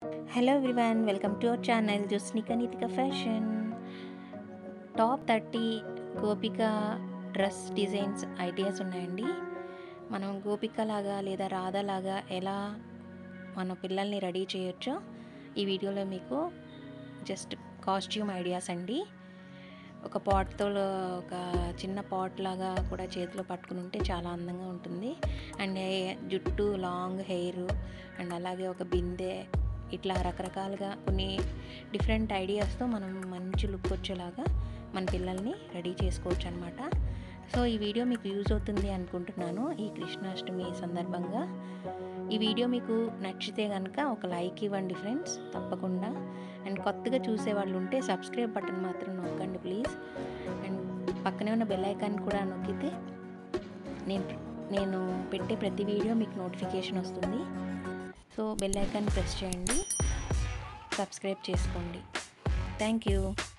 hello everyone welcome to our channel జుస్నిక నీతిక fashion top thirty Gopika dress designs ideas ఉన్నాయండి మనం గోపిక లాగా లేదా రాధ లాగా ఎలా మన పిల్లల్ని రెడీ చేయొచ్చో ఈ వీడియోలో మీకు జస్ట్ కాస్ట్యూమ్ ఐడియాస్ అండి ఒక పాట్తో ఒక చిన్న పాట్ లాగా కూడా చేతిలో పట్టుకుని ఉంటే చాలా అందంగా ఉంటుంది అండ్ జుట్టు లాంగ్ హెయిర్ అండ్ అలాగే ఒక బిందె ఇట్లా రకరకాలుగా కొన్ని డిఫరెంట్ ఐడియాస్తో మనం మంచి లుక్ వచ్చేలాగా మన పిల్లల్ని రెడీ చేసుకోవచ్చు అనమాట సో ఈ వీడియో మీకు యూజ్ అవుతుంది అనుకుంటున్నాను ఈ కృష్ణాష్టమి సందర్భంగా ఈ వీడియో మీకు నచ్చితే కనుక ఒక లైక్ ఇవ్వండి ఫ్రెండ్స్ తప్పకుండా అండ్ కొత్తగా చూసే వాళ్ళు ఉంటే సబ్స్క్రైబ్ బటన్ మాత్రం నొక్కండి ప్లీజ్ అండ్ పక్కనే ఉన్న బెల్ ఐకాన్ కూడా నొక్కితే నేను నేను పెట్టే ప్రతి వీడియో మీకు నోటిఫికేషన్ వస్తుంది సో బెల్ ఐకాన్ ప్రెస్ చేయండి సబ్స్క్రైబ్ చేసుకోండి థ్యాంక్ యూ